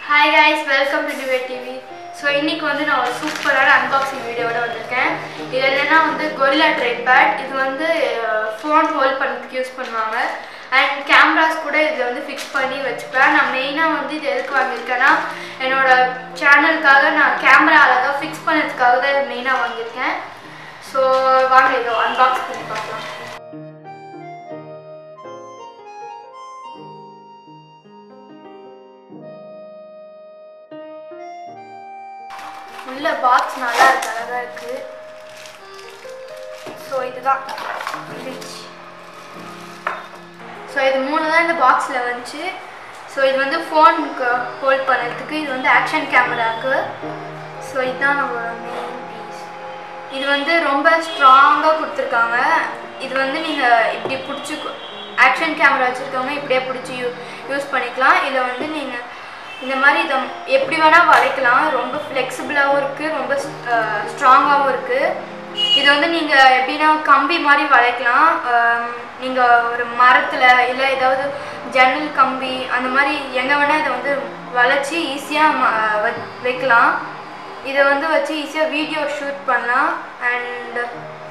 hi guys welcome to டிவே TV so இன்னைக்கு வந்து நான் ஒரு சூப்பரான அன்பாக்சிங் வீடியோட வந்திருக்கேன் இது என்னன்னா வந்து கொரில்லா ட்ரைட் பேட் இது வந்து ஃபோன் ஹோல்ட் பண்ணுறதுக்கு யூஸ் பண்ணுவாங்க அண்ட் கேமராஸ் கூட இதில் வந்து ஃபிக்ஸ் பண்ணி வச்சுப்பேன் நான் மெயினாக வந்து இது எதுக்கு வாங்கியிருக்கேன்னா என்னோட சேனலுக்காக நான் கேமரா அழகாக ஃபிக்ஸ் பண்ணதுக்காக தான் இது மெயினாக வாங்கியிருக்கேன் ஸோ வாங்க இதோ அன்பாக்ஸ் பண்ணி பார்க்கலாம் உள்ள பாக்ஸ் நல்லா இருக்கு அழகா இருக்கு ஸோ இதுதான் ஸோ இது மூணு தான் இந்த பாக்ஸில் வந்துச்சு ஸோ இது வந்து ஃபோனுக்கு ஹோல்ட் பண்ணுறதுக்கு இது வந்து ஆக்ஷன் கேமராக்கு ஸோ இதுதான் நம்மளோட மெயின் பீஸ் இது வந்து ரொம்ப ஸ்ட்ராங்காக கொடுத்துருக்காங்க இது வந்து நீங்கள் இப்படி பிடிச்சி ஆக்ஷன் கேமரா வச்சுருக்கவங்க இப்படியே பிடிச்சி யூ யூஸ் பண்ணிக்கலாம் இதை வந்து நீங்கள் இந்த மாதிரி இதை எப்படி வேணால் வளைக்கலாம் ரொம்ப ஃப்ளெக்சிபிளாகவும் இருக்குது ரொம்ப ஸ்ட்ராங்காகவும் இருக்குது இது வந்து நீங்கள் எப்படின்னா கம்பி மாதிரி வளைக்கலாம் நீங்கள் ஒரு மரத்தில் இல்லை ஏதாவது ஜன்னல் கம்பி அந்த மாதிரி எங்கே வேணால் இதை வந்து வளைச்சி ஈஸியாக வைக்கலாம் இதை வந்து வச்சு ஈஸியாக வீடியோ ஷூட் பண்ணலாம் அண்ட்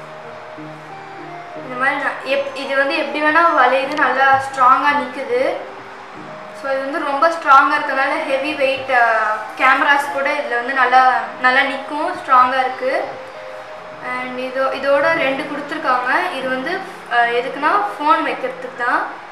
இந்த மாதிரி நான் எப் இது வந்து எப்படி வேணால் வளையுது நல்லா ஸ்ட்ராங்காக நிற்குது ஸோ இது வந்து ரொம்ப ஸ்ட்ராங்காக இருக்கிறதுனால ஹெவி வெயிட் கேமராஸ் கூட இதில் வந்து நல்லா நல்லா நிற்கும் ஸ்ட்ராங்காக இருக்குது அண்ட் இதோ இதோட ரெண்டு கொடுத்துருக்காங்க இது வந்து எதுக்குன்னா ஃபோன் வைக்கிறதுக்கு தான்